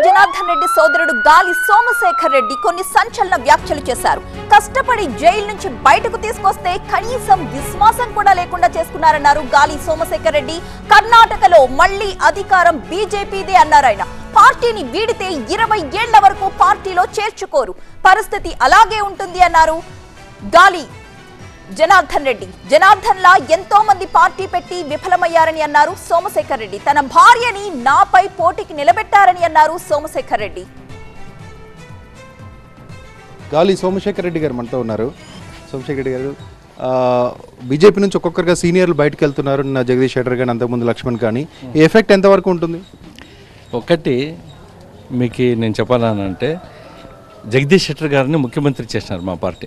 జనార్దన్ రెడ్డి సోదరుడు గాలి సోమశేఖర్ రెడ్డి కొన్ని సంచలన వ్యాఖ్యలు చేశారు కష్టపడి జైలు నుంచి బయటకు తీసుకొస్తే కనీసం విశ్వాసం కూడా లేకుండా చేసుకున్నారన్నారు గాలి సోమశేఖర్ రెడ్డి కర్ణాటకలో మళ్లీ అధికారం బీజేపీదే అన్నారు ఆయన పార్టీని వీడితే ఇరవై ఏళ్ల వరకు పార్టీలో చేర్చుకోరు పరిస్థితి అలాగే ఉంటుంది అన్నారు గాలి జనార్దన్ రెడ్డి జనార్దన్ లా ఎంతో మంది పార్టీ పెట్టి విఫలమయ్యారని అన్నారు సోమశేఖర్ రెడ్డి తన భార్యని నాపై పోటీకి నిలబెట్టారని అన్నారు సోమశేఖర్ రెడ్డి గాలి సోమశేఖర్ రెడ్డి గారు మనతో ఉన్నారు సోమశేఖర్ రెడ్డి గారు ఆ, బీజేపీ నుంచి ఒక్కొక్కరుగా సీనియర్లు బయటకు వెళ్తున్నారు నిన్న జగదీష్ షెట్టర్ కానీ అంతకుముందు లక్ష్మణ్ కానీ ఈ ఎఫెక్ట్ ఎంతవరకు ఉంటుంది ఒకటి మీకు నేను చెప్పాలనంటే జగదీష్ శెట్టర్ గారిని ముఖ్యమంత్రి చేసినారు మా పార్టీ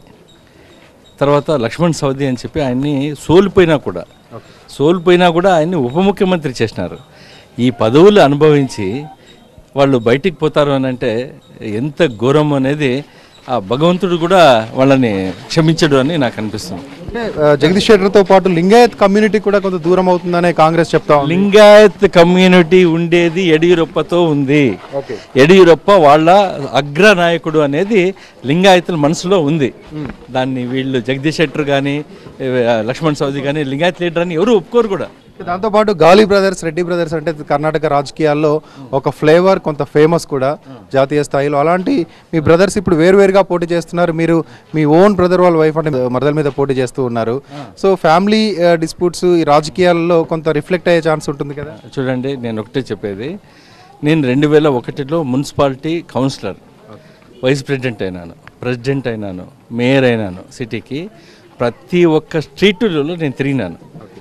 తర్వాత లక్ష్మణ్ సౌదీ అని చెప్పి ఆయన్ని సోలిపోయినా కూడా సోలిపోయినా కూడా ఆయన్ని ఉప ముఖ్యమంత్రి చేసినారు ఈ పదవులు అనుభవించి వాళ్ళు బయటికి పోతారు అని అంటే ఎంత ఘోరం అనేది ఆ భగవంతుడు కూడా వాళ్ళని క్షమించడు అని నాకు అనిపిస్తుంది అంటే ఆ, జగదీష్ షెట్టర్తో పాటు లింగాయత్ కమ్యూనిటీ కూడా కొంత దూరం అవుతుందనే కాంగ్రెస్ చెప్తా ఉంది లింగాయత్ కమ్యూనిటీ ఉండేది యడియూరప్పతో ఉంది ఓకే యడియూరప్ప వాళ్ళ అగ్ర నాయకుడు అనేది లింగాయతుల మనసులో ఉంది దాన్ని వీళ్ళు జగదీష్ శెట్టర్ కానీ లక్ష్మణ్ సౌదీ కానీ లింగాయత్ లీడర్ అని ఎవరు ఒప్పుకోరు కూడా దాంతోపాటు గాలి బ్రదర్స్ రెడ్డి బ్రదర్స్ అంటే కర్ణాటక రాజకీయాల్లో ఒక ఫ్లేవర్ కొంత ఫేమస్ కూడా జాతీయ స్థాయిలో అలాంటి మీ బ్రదర్స్ ఇప్పుడు వేరువేరుగా పోటీ చేస్తున్నారు మీరు మీ ఓన్ బ్రదర్ వాళ్ళ వైఫ్ అంటే మరదల మీద పోటీ చేస్తూ ఉన్నారు సో ఫ్యామిలీ డిస్ప్యూట్స్ ఈ రాజకీయాల్లో కొంత రిఫ్లెక్ట్ అయ్యే ఛాన్స్ ఉంటుంది కదా చూడండి నేను ఒకటే చెప్పేది నేను రెండు వేల ఒకటిలో మున్సిపాలిటీ కౌన్సిలర్ వైస్ ప్రెసిడెంట్ అయినాను ప్రెసిడెంట్ అయినాను మేయర్ అయినాను సిటీకి ప్రతి ఒక్క స్ట్రీటులలో నేను తిరిగినాను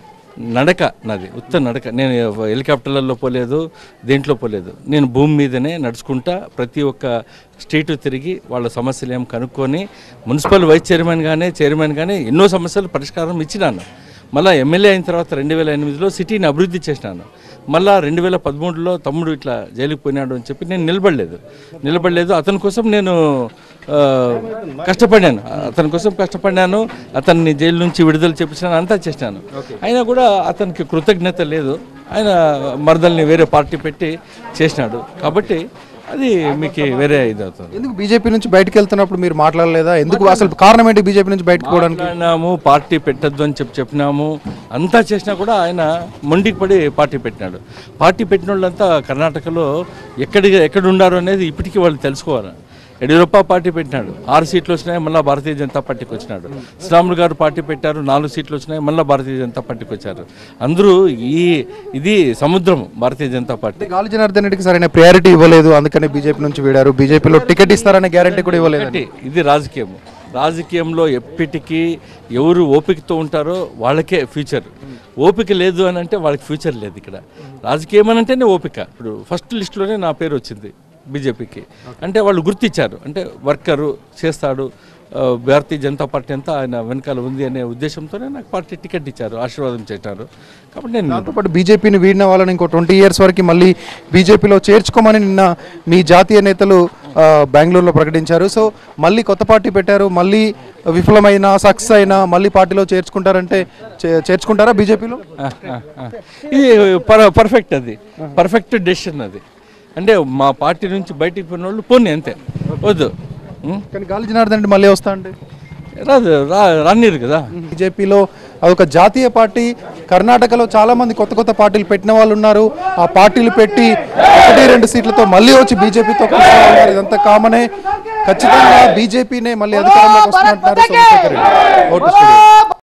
నడక నాది ఉత్త నడక నేను హెలికాప్టర్లలో పోలేదు దేంట్లో పోలేదు నేను భూమి మీదనే నడుచుకుంటా ప్రతి ఒక్క స్ట్రీటు తిరిగి వాళ్ళ సమస్యలు ఏం కనుక్కొని మున్సిపల్ వైస్ చైర్మన్ గానే చైర్మన్ గానే ఎన్నో సమస్యలు పరిష్కారం ఇచ్చినాను మళ్ళీ ఎమ్మెల్యే అయిన తర్వాత రెండు వేల ఎనిమిదిలో సిటీని అభివృద్ధి చేసినాను మళ్ళా రెండు వేల పదమూడులో తమ్ముడు ఇట్లా జైలుకి పోయినాడు అని చెప్పి నేను నిలబడలేదు నిలబడలేదు అతని కోసం నేను ఆ, కష్టపడ్డాను అతని కోసం కష్టపడ్డాను అతన్ని జైలు నుంచి విడుదల చేపించాను అంతా చేసినాను అయినా కూడా అతనికి కృతజ్ఞత లేదు ఆయన మరదల్ని వేరే పార్టీ పెట్టి చేసినాడు కాబట్టి అది మీకు వేరే ఇది అవుతుంది ఎందుకు బీజేపీ నుంచి బయటకు వెళ్తున్నప్పుడు మీరు మాట్లాడలేదా ఎందుకు అసలు కారణం ఏంటి బీజేపీ నుంచి బయటకు పోవడానికి మాట్లాడినాము పార్టీ పెట్టద్దు అని చెప్పి చెప్పినాము అంతా చేసినా కూడా ఆయన మొండికి పడి పార్టీ పెట్టినాడు పార్టీ పెట్టిన వాళ్ళంతా కర్ణాటకలో ఎక్కడి ఎక్కడ ఉండారు అనేది ఇప్పటికీ వాళ్ళు తెలుసుకోవాలి యడియూరప్ప పార్టీ పెట్టినాడు ఆరు సీట్లు వచ్చినాయి మళ్ళీ భారతీయ జనతా పార్టీకి వచ్చినాడు శ్రీరాములు గారు పార్టీ పెట్టారు నాలుగు సీట్లు వచ్చినాయి మళ్ళీ భారతీయ జనతా పార్టీకి వచ్చారు అందరూ ఈ ఇది సముద్రం భారతీయ జనతా పార్టీ గాలి జనార్దన్ రెడ్డికి సరైన ప్రయారిటీ ఇవ్వలేదు అందుకని బీజేపీ నుంచి వీడారు బీజేపీలో టికెట్ ఇస్తారనే గ్యారంటీ కూడా ఇవ్వలేదు ఒకటి ఇది రాజకీయం రాజకీయంలో ఎప్పటికీ ఎవరు ఓపికతో ఉంటారో వాళ్ళకే ఫ్యూచర్ ఓపిక లేదు అని అంటే వాళ్ళకి ఫ్యూచర్ లేదు ఇక్కడ రాజకీయం అని అంటేనే ఓపిక ఇప్పుడు ఫస్ట్ లిస్టులోనే నా పేరు వచ్చింది బీజేపీకి అంటే వాళ్ళు గుర్తించారు అంటే వర్కరు చేస్తాడు ఆ, భారతీయ జనతా పార్టీ అంతా ఆయన వెనకాల ఉంది అనే ఉద్దేశంతోనే నాకు పార్టీ టికెట్ ఇచ్చారు ఆశీర్వాదం చేశారు కాబట్టి నేను దాంతోపాటు బీజేపీని వీడిన వాళ్ళని ఇంకో ట్వంటీ ఇయర్స్ వరకు మళ్ళీ బీజేపీలో చేర్చుకోమని నిన్న మీ జాతీయ నేతలు ఆ, బెంగళూరులో ప్రకటించారు సో మళ్ళీ కొత్త పార్టీ పెట్టారు మళ్ళీ విఫలమైన సక్సెస్ అయినా మళ్ళీ పార్టీలో చేర్చుకుంటారంటే చే- చేర్చుకుంటారా బీజేపీలో ఆ, ఆ, ఆ. ఇది పర్ పర్ఫెక్ట్ అది పర్ఫెక్ట్ డెసిషన్ అది అంటే మా పార్టీ నుంచి బయటికి పోయిన వాళ్ళు పోనీ అంతే వద్దు ఉం? కానీ గాలి జనార్దన్ రెడ్డి మళ్ళీ వస్తా అంటే రాదు రా రానిరు కదా బీజేపీలో అదొక జాతీయ పార్టీ కర్ణాటకలో చాలా మంది కొత్త కొత్త పార్టీలు పెట్టిన వాళ్ళు ఉన్నారు ఆ పార్టీలు పెట్టి ఒకటి రెండు సీట్లతో మళ్ళీ వచ్చి బీజేపీతో కలిసిన వాళ్ళు ఉన్నారు. ఇదంతా కామనే ఖచ్చితంగా బీజేపీనే మళ్ళీ అధికారంలోకి వస్తున్నట్టున్నారు సోమశేఖర్ రెడ్డి. Vote studio.